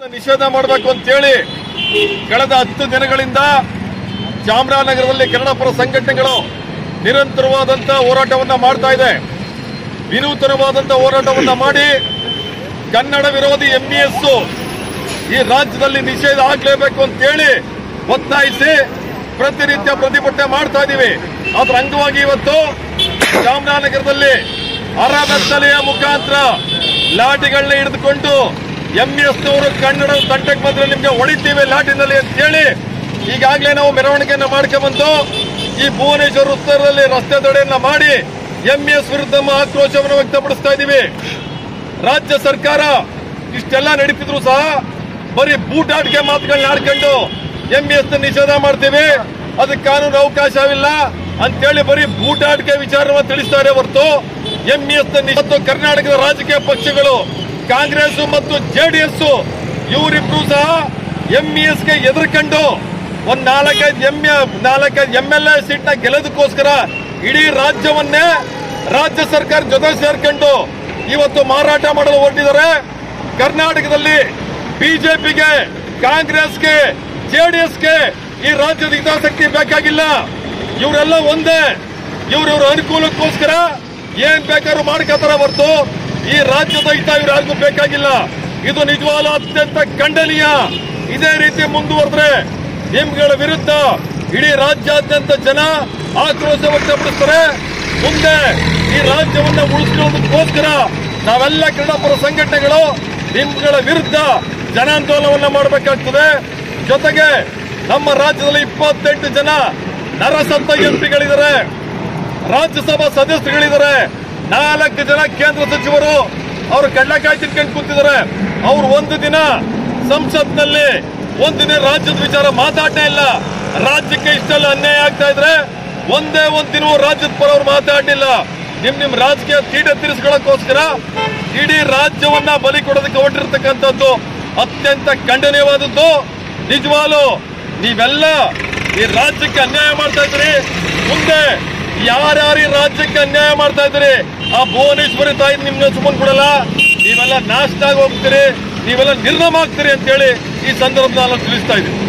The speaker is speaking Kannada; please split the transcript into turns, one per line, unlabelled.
ನಿಷೇಧ ಮಾಡಬೇಕು ಅಂತೇಳಿ ಕಳೆದ ಹತ್ತು ದಿನಗಳಿಂದ ಚಾಮರಾಜನಗರದಲ್ಲಿ ಕನ್ನಡಪರ ಸಂಘಟನೆಗಳು ನಿರಂತರವಾದಂತ ಹೋರಾಟವನ್ನ ಮಾಡ್ತಾ ಇದೆ ವಿನೂತನವಾದಂತ ಹೋರಾಟವನ್ನ ಮಾಡಿ ಕನ್ನಡ ವಿರೋಧಿ ಎಂಇಎಸ್ ಈ ರಾಜ್ಯದಲ್ಲಿ ನಿಷೇಧ ಆಗ್ಲೇಬೇಕು ಅಂತೇಳಿ ಒತ್ತಾಯಿಸಿ ಪ್ರತಿನಿತ್ಯ ಪ್ರತಿಭಟನೆ ಮಾಡ್ತಾ ಇದೀವಿ ಅದ್ರ ಅಂಗವಾಗಿ ಇವತ್ತು ಚಾಮರಾಜನಗರದಲ್ಲಿ ಅರಬೆತ್ತಲೆಯ ಮುಖಾಂತರ ಲಾಠಿಗಳನ್ನ ಹಿಡಿದುಕೊಂಡು ಎಂಇಎಸ್ ನವರು ಕನ್ನಡ ತಂಟಕ್ಕೆ ಬಂದ್ರೆ ನಿಮ್ಗೆ ಹೊಡಿತೀವಿ ಲಾಠಿನಲ್ಲಿ ಅಂತ ಹೇಳಿ ಈಗಾಗಲೇ ನಾವು ಮೆರವಣಿಗೆಯನ್ನ ಮಾಡ್ಕೊಂಡ್ಬಂದು ಈ ಭುವನೇಶ್ವರ ಉತ್ತರದಲ್ಲಿ ರಸ್ತೆ ತಡೆಯನ್ನ ಮಾಡಿ ಎಂಇಎಸ್ ವಿರುದ್ಧ ನಮ್ಮ ಆಕ್ರೋಶವನ್ನು ವ್ಯಕ್ತಪಡಿಸ್ತಾ ಇದ್ದೀವಿ ರಾಜ್ಯ ಸರ್ಕಾರ ಇಷ್ಟೆಲ್ಲ ನಡೀತಿದ್ರು ಸಹ ಬರೀ ಬೂಟಾಟಿಕೆ ಮಾತುಗಳನ್ನ ಆಡ್ಕೊಂಡು ಎಂಇಎಸ್ ನಿಷೇಧ ಮಾಡ್ತೀವಿ ಅದಕ್ಕೆ ಕಾನೂನು ಅವಕಾಶವಿಲ್ಲ ಅಂತೇಳಿ ಬರೀ ಬೂಟಾಟಿಕೆ ವಿಚಾರವನ್ನು ತಿಳಿಸ್ತಾರೆ ಹೊರತು ಎಂಇಎಸ್ ಮತ್ತು ಕರ್ನಾಟಕದ ರಾಜಕೀಯ ಪಕ್ಷಗಳು ಕಾಂಗ್ರೆಸ್ ಮತ್ತು ಜೆಡಿಎಸ್ ಇವರಿಬ್ರು ಸಹ ಎಂಇಎಸ್ಗೆ ಎದುರ್ಕೊಂಡು ಒಂದ್ ನಾಲ್ಕೈದು ಎಂ ನಾಲ್ಕೈದು ಎಂ ಎಲ್ ಎ ಸೀಟ್ ನ ಗೆಲ್ಲೋದಕ್ಕೋಸ್ಕರ ಇಡೀ ರಾಜ್ಯವನ್ನೇ ರಾಜ್ಯ ಸರ್ಕಾರ ಜೊತೆ ಸೇರ್ಕೊಂಡು ಇವತ್ತು ಮಾರಾಟ ಮಾಡಲು ಹೊರಟಿದ್ದಾರೆ ಕರ್ನಾಟಕದಲ್ಲಿ ಬಿಜೆಪಿಗೆ ಕಾಂಗ್ರೆಸ್ಗೆ ಜೆಡಿಎಸ್ಗೆ ಈ ರಾಜ್ಯದ ಹಿತಾಸಕ್ತಿ ಬೇಕಾಗಿಲ್ಲ ಇವರೆಲ್ಲ ಒಂದೇ ಇವ್ರವ್ರ ಅನುಕೂಲಕ್ಕೋಸ್ಕರ ಏನ್ ಬೇಕಾದ್ರೂ ಮಾಡ್ಕೋತಾರ ಹೊರತು ಈ ರಾಜ್ಯದ ಹಿತ ಇವ್ರು ಯಾರಿಗೂ ಬೇಕಾಗಿಲ್ಲ ಇದು ನಿಜವಾದ ಅತ್ಯಂತ ಖಂಡನೀಯ ಇದೇ ರೀತಿ ಮುಂದುವರೆದ್ರೆ ನಿಮ್ಗಳ ವಿರುದ್ಧ ಇಡೀ ರಾಜ್ಯಾದ್ಯಂತ ಜನ ಆಕ್ರೋಶ ವ್ಯಕ್ತಪಡಿಸ್ತಾರೆ ಮುಂದೆ ಈ ರಾಜ್ಯವನ್ನ ಉಳಿಸ್ಕೊಳ್ಳೋದಕ್ಕೋಸ್ಕರ ನಾವೆಲ್ಲ ಕ್ರೀಡಾಪರ ಸಂಘಟನೆಗಳು ನಿಮ್ಗಳ ವಿರುದ್ಧ ಜನಾಂದೋಲನವನ್ನ ಮಾಡಬೇಕಾಗ್ತದೆ ಜೊತೆಗೆ ನಮ್ಮ ರಾಜ್ಯದಲ್ಲಿ ಇಪ್ಪತ್ತೆಂಟು ಜನ ನರಸತ್ತ ಎಂಪಿಗಳಿದ್ದಾರೆ ರಾಜ್ಯಸಭಾ ಸದಸ್ಯರುಗಳಿದ್ದಾರೆ ನಾಲ್ಕು ಜನ ಕೇಂದ್ರ ಸಚಿವರು ಅವರು ಕಡ್ಲಕಾಯಿ ತಿನ್ಕೊಂಡು ಕೂತಿದ್ದಾರೆ ಅವ್ರು ಒಂದು ದಿನ ಸಂಸತ್ನಲ್ಲಿ ಒಂದು ದಿನ ರಾಜ್ಯದ ವಿಚಾರ ಮಾತಾಡನೇ ಇಲ್ಲ ರಾಜ್ಯಕ್ಕೆ ಇಷ್ಟೆಲ್ಲ ಅನ್ಯಾಯ ಆಗ್ತಾ ಇದ್ರೆ ಒಂದೇ ಒಂದ್ ದಿನವೂ ರಾಜ್ಯದ ಪರ ಅವ್ರು ಮಾತಾಡಲಿಲ್ಲ ನಿಮ್ ನಿಮ್ ರಾಜಕೀಯ ತೀಟೆ ತೀರಿಸ್ಕೊಳ್ಳೋಕ್ಕೋಸ್ಕರ ಇಡೀ ರಾಜ್ಯವನ್ನ ಬಲಿ ಕೊಡೋದಕ್ಕೆ ಹೊರಟಿರ್ತಕ್ಕಂಥದ್ದು ಅತ್ಯಂತ ಖಂಡನೀಯವಾದದ್ದು ನಿಜವಾಲು ನೀವೆಲ್ಲ ಈ ರಾಜ್ಯಕ್ಕೆ ಅನ್ಯಾಯ ಮಾಡ್ತಾ ಇದ್ರಿ ಮುಂದೆ ಯಾರ್ಯಾರು ಈ ರಾಜ್ಯಕ್ಕೆ ಅನ್ಯಾಯ ಮಾಡ್ತಾ ಇದ್ರಿ ಆ ಭುವನೇಶ್ವರಿ ತಾಯಿ ನಿಮ್ನ ಸುಮ್ಮನೆ ಕೊಡಲ್ಲ ನೀವೆಲ್ಲ ನಾಶ ಆಗಿ ಹೋಗ್ತೀರಿ ನೀವೆಲ್ಲ ನಿರ್ನಾಮ ಆಗ್ತೀರಿ ಅಂತೇಳಿ ಈ ಸಂದರ್ಭದಲ್ಲಿ ನಾನು ತಿಳಿಸ್ತಾ ಇದ್ದೀನಿ